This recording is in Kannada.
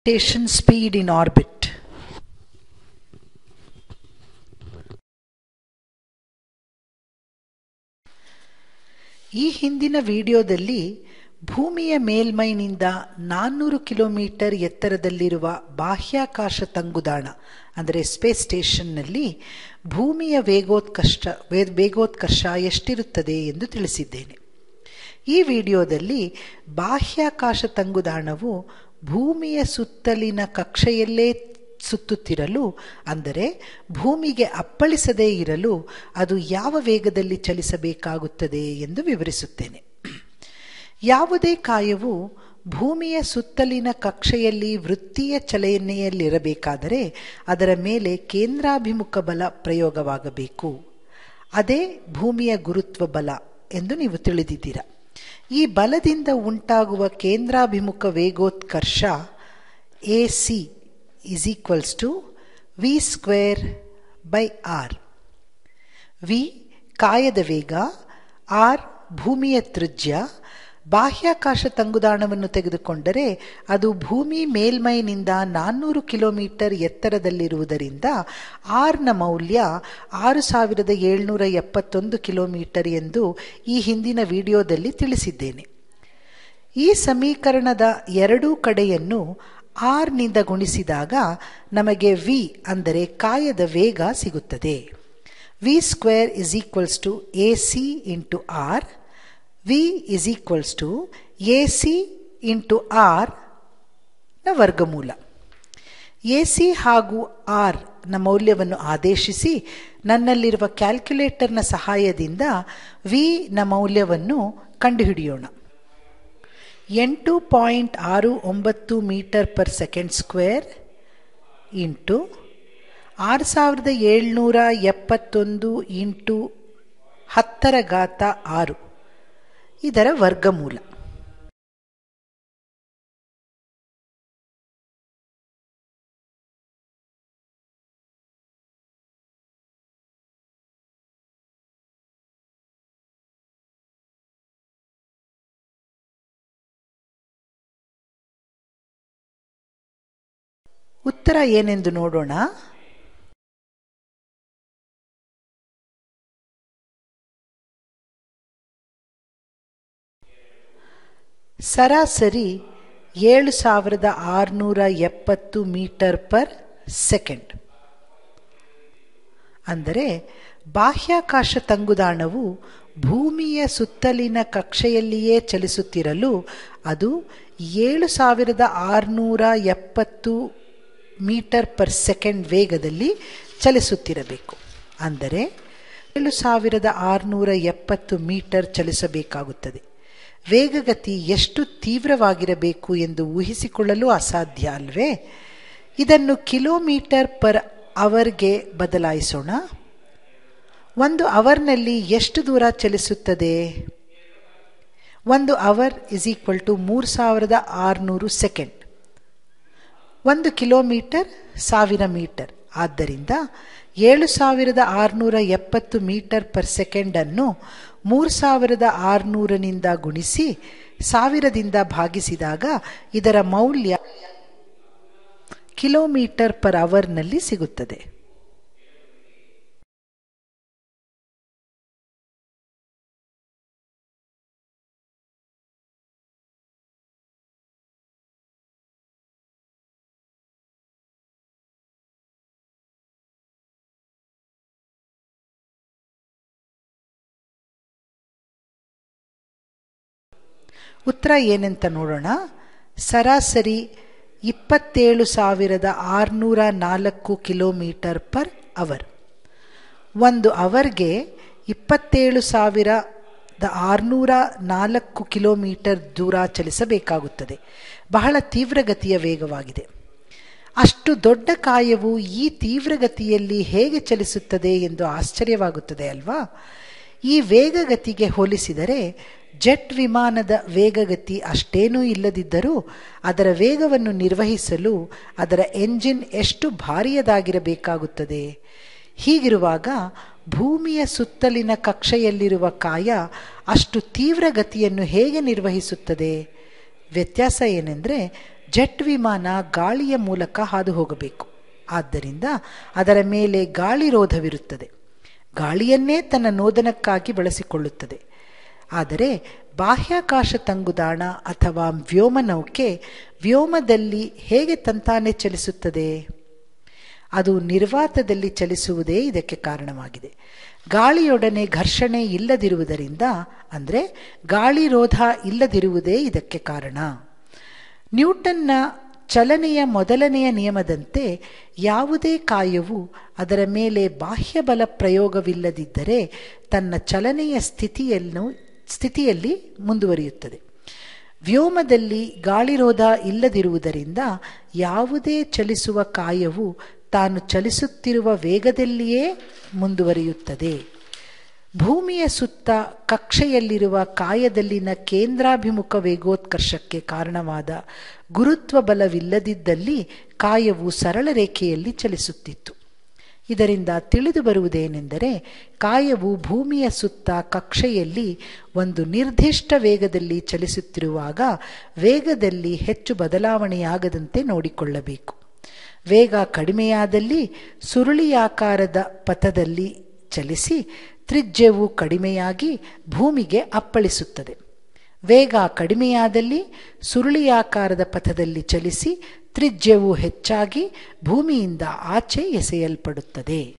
Station speed in orbit. ಈ ಹಿಂದಿನ ವಿಡಿಯೋದಲ್ಲಿ ಭೂಮಿಯ ಮೇಲ್ಮೈನಿಂದ ನಾನ್ನೂರು ಕಿಲೋಮೀಟರ್ ಎತ್ತರದಲ್ಲಿರುವ ಬಾಹ್ಯಾಕಾಶ ತಂಗುದಾಣ ಅಂದರೆ ಸ್ಪೇಸ್ ಸ್ಟೇಷನ್ನಲ್ಲಿ ಭೂಮಿಯ ವೇಗೋತ್ಕರ್ಷ ವೇ- ವೇಗೋತ್ಕರ್ಷ ಎಷ್ಟಿರುತ್ತದೆ ಎಂದು ತಿಳಿಸಿದ್ದೇನೆ ಈ ವಿಡಿಯೋದಲ್ಲಿ ಬಾಹ್ಯಾಕಾಶ ತಂಗುದಾಣವು ಭೂಮಿಯ ಸುತ್ತಲಿನ ಕಕ್ಷೆಯಲ್ಲೇ ಸುತ್ತುತ್ತಿರಲು ಅಂದರೆ ಭೂಮಿಗೆ ಅಪ್ಪಳಿಸದೇ ಇರಲು ಅದು ಯಾವ ವೇಗದಲ್ಲಿ ಚಲಿಸಬೇಕಾಗುತ್ತದೆ ಎಂದು ವಿವರಿಸುತ್ತೇನೆ ಯಾವುದೇ ಕಾಯವು ಭೂಮಿಯ ಸುತ್ತಲಿನ ಕಕ್ಷೆಯಲ್ಲಿ ವೃತ್ತಿಯ ಚಲನೆಯಲ್ಲಿರಬೇಕಾದರೆ ಅದರ ಮೇಲೆ ಕೇಂದ್ರಾಭಿಮುಖ ಬಲ ಪ್ರಯೋಗವಾಗಬೇಕು ಅದೇ ಭೂಮಿಯ ಗುರುತ್ವ ಬಲ ಎಂದು ನೀವು ತಿಳಿದಿದ್ದೀರಾ ಈ ಬಲದಿಂದ ಉಂಟಾಗುವ ಕೇಂದ್ರಾಭಿಮುಖ ವೇಗೋತ್ಕರ್ಷ A C is equals to V square by R V ಕಾಯದ ವೇಗ ಆರ್ ಭೂಮಿಯ ತ್ರಿಜ್ಯ ಬಾಹ್ಯಾಕಾಶ ತಂಗುದಾಣವನ್ನು ತೆಗೆದುಕೊಂಡರೆ ಅದು ಭೂಮಿ ಮೇಲ್ಮೈನಿಂದ ನಾನ್ನೂರು ಕಿಲೋಮೀಟರ್ ಎತ್ತರದಲ್ಲಿರುವುದರಿಂದ ಆರ್ನ ಮೌಲ್ಯ ಆರು ಸಾವಿರದ ಏಳ್ನೂರ ಎಪ್ಪತ್ತೊಂದು ಕಿಲೋಮೀಟರ್ ಎಂದು ಈ ಹಿಂದಿನ ವಿಡಿಯೋದಲ್ಲಿ ತಿಳಿಸಿದ್ದೇನೆ ಈ ಸಮೀಕರಣದ ಎರಡೂ ಕಡೆಯನ್ನು ಆರ್ನಿಂದ ಗುಣಿಸಿದಾಗ ನಮಗೆ ವಿ ಅಂದರೆ ಕಾಯದ ವೇಗ ಸಿಗುತ್ತದೆ V square is equals to A C into R V is equals to A C into R ನ ವರ್ಗಮೂಲ ಎ ಸಿ ಹಾಗೂ ಆರ್ ನ ಮೌಲ್ಯವನ್ನು ಆದೇಶಿಸಿ ನನ್ನಲ್ಲಿರುವ ಕ್ಯಾಲ್ಕುಲೇಟರ್ನ ಸಹಾಯದಿಂದ ವಿ ನ ಮೌಲ್ಯವನ್ನು ಕಂಡುಹಿಡಿಯೋಣ ಎಂಟು ಪಾಯಿಂಟ್ ಆರು ಒಂಬತ್ತು metre per second square into ಆರು ಸಾವಿರದ ಏಳ್ನೂರ ಎಪ್ಪತ್ತೊಂದು ಇಂಟು ಹತ್ತರ ಘಾತ ಆರು ಇದರ ವರ್ಗಮೂಲ ಉತ್ತರ ಏನೆಂದು ನೋಡೋಣ ಸರಾಸರಿ ಏಳು ಸಾವಿರದ ಆರುನೂರ ಎಪ್ಪತ್ತು ಮೀಟರ್ ಪರ್ ಸೆಕೆಂಡ್ ಅಂದರೆ ಬಾಹ್ಯಾಕಾಶ ತಂಗುದಾಣವು ಭೂಮಿಯ ಸುತ್ತಲಿನ ಕಕ್ಷೆಯಲ್ಲಿಯೇ ಚಲಿಸುತ್ತಿರಲು ಅದು ಏಳು ಸಾವಿರದ ಆರುನೂರ ಎಪ್ಪತ್ತು ಮೀಟರ್ ಪರ್ ಸೆಕೆಂಡ್ ವೇಗದಲ್ಲಿ ಚಲಿಸುತ್ತಿರಬೇಕು ಅಂದರೆ ಏಳು ಸಾವಿರದ ಆರುನೂರ ಎಪ್ಪತ್ತು ಮೀಟರ್ ಚಲಿಸಬೇಕಾಗುತ್ತದೆ ವೇಗಗತಿ ಎಷ್ಟು ತೀವ್ರವಾಗಿರಬೇಕು ಎಂದು ಊಹಿಸಿಕೊಳ್ಳಲು ಅಸಾಧ್ಯ ಅಲ್ವೇ ಇದನ್ನು ಕಿಲೋಮೀಟರ್ ಪರ್ ಅವರ್ಗೆ ಬದಲಾಯಿಸೋಣ ಒಂದು ಅವರ್ನಲ್ಲಿ ಎಷ್ಟು ದೂರ ಚಲಿಸುತ್ತದೆ ಒಂದು ಅವರ್ ಇಸ್ ಈಕ್ವಲ್ ಟು ಮೂರು ಸಾವಿರದ ಆರುನೂರು ಸೆಕೆಂಡ್ ಒಂದು ಕಿಲೋಮೀಟರ್ ಸಾವಿರ ಮೀಟರ್ ಆದ್ದರಿಂದ ಏಳು ಸಾವಿರದ ಆರುನೂರ ಎಪ್ಪತ್ತು ಮೀಟರ್ ಪರ್ ಸೆಕೆಂಡನ್ನು ಮೂರು ಸಾವಿರದ ಆರುನೂರನಿಂದ ಗುಣಿಸಿ ಸಾವಿರದಿಂದ ಭಾಗಿಸಿದಾಗ ಇದರ ಮೌಲ್ಯ ಕಿಲೋಮೀಟರ್ ಪರ್ ಅವರ್ನಲ್ಲಿ ಸಿಗುತ್ತದೆ ಉತ್ತರ ಏನಂತ ನೋಡೋಣ ಸರಾಸರಿ ಇಪ್ಪತ್ತೇಳು ಸಾವಿರದ ಆರುನೂರ ನಾಲ್ಕು ಕಿಲೋಮೀಟರ್ ಪರ್ ಅವರ್ ಒಂದು ಅವರ್ಗೆ ಇಪ್ಪತ್ತೇಳು ಸಾವಿರದ ಆರುನೂರ ನಾಲ್ಕು ಕಿಲೋಮೀಟರ್ ದೂರ ಚಲಿಸಬೇಕಾಗುತ್ತದೆ ಬಹಳ ತೀವ್ರಗತಿಯ ವೇಗವಾಗಿದೆ ಅಷ್ಟು ದೊಡ್ಡ ಕಾಯವು ಈ ತೀವ್ರಗತಿಯಲ್ಲಿ ಹೇಗೆ ಚಲಿಸುತ್ತದೆ ಎಂದು ಆಶ್ಚರ್ಯವಾಗುತ್ತದೆ ಅಲ್ವಾ ಈ ವೇಗಗತಿಗೆ ಹೋಲಿಸಿದರೆ ಜೆಟ್ ವಿಮಾನದ ವೇಗಗತಿ ಅಷ್ಟೇನೂ ಇಲ್ಲದಿದ್ದರೂ ಅದರ ವೇಗವನ್ನು ನಿರ್ವಹಿಸಲು ಅದರ ಎಂಜಿನ್ ಎಷ್ಟು ಭಾರಿಯದಾಗಿರಬೇಕಾಗುತ್ತದೆ ಹೀಗಿರುವಾಗ ಭೂಮಿಯ ಸುತ್ತಲಿನ ಕಕ್ಷೆಯಲ್ಲಿರುವ ಕಾಯ ಅಷ್ಟು ತೀವ್ರ ಗತಿಯನ್ನು ಹೇಗೆ ನಿರ್ವಹಿಸುತ್ತದೆ ವ್ಯತ್ಯಾಸ ಏನೆಂದರೆ ಜೆಟ್ ವಿಮಾನ ಗಾಳಿಯ ಮೂಲಕ ಹಾದು ಹೋಗಬೇಕು ಆದ್ದರಿಂದ ಅದರ ಮೇಲೆ ಗಾಳಿರೋಧವಿರುತ್ತದೆ ಗಾಳಿಯನ್ನೇ ತನ್ನ ನೋದನಕ್ಕಾಗಿ ಬಳಸಿಕೊಳ್ಳುತ್ತದೆ ಆದರೆ ಬಾಹ್ಯಾಕಾಶ ತಂಗುದಾಣ ಅಥವಾ ವ್ಯೋಮನೌಕೆ ವ್ಯೋಮದಲ್ಲಿ ಹೇಗೆ ತಂತಾನೆ ಚಲಿಸುತ್ತದೆ ಅದು ನಿರ್ವಾತದಲ್ಲಿ ಚಲಿಸುವುದೇ ಇದಕ್ಕೆ ಕಾರಣವಾಗಿದೆ ಗಾಳಿಯೊಡನೆ ಘರ್ಷಣೆ ಇಲ್ಲದಿರುವುದರಿಂದ ಅಂದರೆ ಗಾಳಿರೋಧ ಇಲ್ಲದಿರುವುದೇ ಇದಕ್ಕೆ ಕಾರಣ ನ್ಯೂಟನ್ನ ಚಲನೆಯ ಮೊದಲನೆಯ ನಿಯಮದಂತೆ ಯಾವುದೇ ಕಾಯವು ಅದರ ಮೇಲೆ ಬಾಹ್ಯ ಬಲ ಪ್ರಯೋಗವಿಲ್ಲದಿದ್ದರೆ ತನ್ನ ಚಲನೆಯ ಸ್ಥಿತಿಯನ್ನು ಸ್ಥಿತಿಯಲ್ಲಿ ಮುಂದುವರಿಯುತ್ತದೆ ವ್ಯೋಮದಲ್ಲಿ ಗಾಳಿರೋಧ ಇಲ್ಲದಿರುವುದರಿಂದ ಯಾವುದೇ ಚಲಿಸುವ ಕಾಯವು ತಾನು ಚಲಿಸುತ್ತಿರುವ ವೇಗದಲ್ಲಿಯೇ ಮುಂದುವರಿಯುತ್ತದೆ ಭೂಮಿಯ ಸುತ್ತ ಕಕ್ಷೆಯಲ್ಲಿರುವ ಕಾಯದಲ್ಲಿನ ಕೇಂದ್ರಾಭಿಮುಖ ವೇಗೋತ್ಕರ್ಷಕ್ಕೆ ಕಾರಣವಾದ ಗುರುತ್ವ ಬಲವಿಲ್ಲದಿದ್ದಲ್ಲಿ ಕಾಯವು ಸರಳ ರೇಖೆಯಲ್ಲಿ ಚಲಿಸುತ್ತಿತ್ತು ಇದರಿಂದ ತಿಳಿದು ಬರುವುದೇನೆಂದರೆ ಕಾಯವು ಭೂಮಿಯ ಸುತ್ತ ಕಕ್ಷೆಯಲ್ಲಿ ಒಂದು ನಿರ್ದಿಷ್ಟ ವೇಗದಲ್ಲಿ ಚಲಿಸುತ್ತಿರುವಾಗ ವೇಗದಲ್ಲಿ ಹೆಚ್ಚು ಬದಲಾವಣೆಯಾಗದಂತೆ ನೋಡಿಕೊಳ್ಳಬೇಕು ವೇಗ ಕಡಿಮೆಯಾದಲ್ಲಿ ಸುರುಳಿಯಾಕಾರದ ಪಥದಲ್ಲಿ ಚಲಿಸಿ ತ್ರಿಜ್ಯವು ಕಡಿಮೆಯಾಗಿ ಭೂಮಿಗೆ ಅಪ್ಪಳಿಸುತ್ತದೆ ವೇಗ ಕಡಿಮೆಯಾದಲ್ಲಿ ಸುರುಳಿಯಾಕಾರದ ಪಥದಲ್ಲಿ ಚಲಿಸಿ ತ್ರಿಜ್ಯವು ಹೆಚ್ಚಾಗಿ ಭೂಮಿಯಿಂದ ಆಚೆ ಎಸೆಯಲ್ಪಡುತ್ತದೆ